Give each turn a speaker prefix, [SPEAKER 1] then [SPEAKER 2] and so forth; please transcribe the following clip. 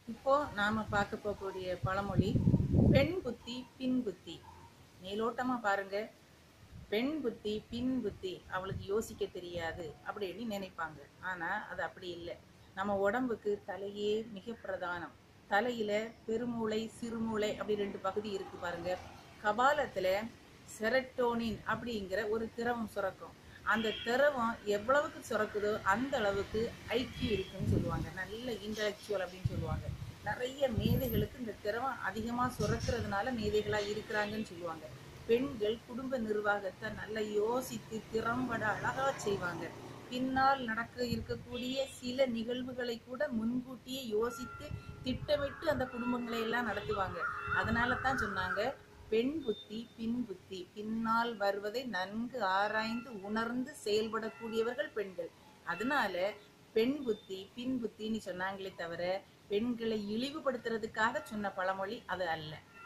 [SPEAKER 1] இப்போ நாம பார்க்க போகக்கூடிய பழமொழி பெண் புத்தி பின் புத்தி மேலோட்டமா பாருங்க பெண் புத்தி பின் புத்தி அவளுக்கு யோசிக்க தெரியாது அப்படின்னு நினைப்பாங்க ஆனா அது அப்படி இல்லை நம்ம உடம்புக்கு தலையே மிக பிரதானம் தலையில பெருமூளை சிறுமூளை அப்படி ரெண்டு பகுதி இருக்கு பாருங்க கபாலத்துல செரட்டோனின் அப்படிங்கிற ஒரு திரவம் சுரக்கும் அந்த திரவம் எவ்வளவுக்கு சுரக்குதோ அந்த அளவுக்கு ஐக்கியம் இருக்குன்னு சொல்லுவாங்க நல்ல இன்டலெக்சுவல் அப்படின்னு சொல்லுவாங்க நிறைய மேதைகளுக்கு இந்த திரவம் அதிகமா சுரக்கிறதுனால மேதைகளா இருக்கிறாங்கன்னு சொல்லுவாங்க பெண்கள் குடும்ப நிர்வாகத்தை நல்லா யோசித்து திறம்பட அழகா செய்வாங்க பின்னால் நடக்க இருக்கக்கூடிய சில நிகழ்வுகளை கூட முன்கூட்டியே யோசித்து திட்டமிட்டு அந்த குடும்பங்களை எல்லாம் நடத்துவாங்க அதனால தான் சொன்னாங்க பெண் புத்தி பின் புத்தி பின்னால் வருவதை நன்கு ஆராய்ந்து உணர்ந்து செயல்படக்கூடியவர்கள் பெண்கள் அதனால பெண் புத்தி பின் புத்தின்னு சொன்னாங்களே தவிர பெண்களை இழிவுபடுத்துறதுக்காக சொன்ன பழமொழி அது அல்ல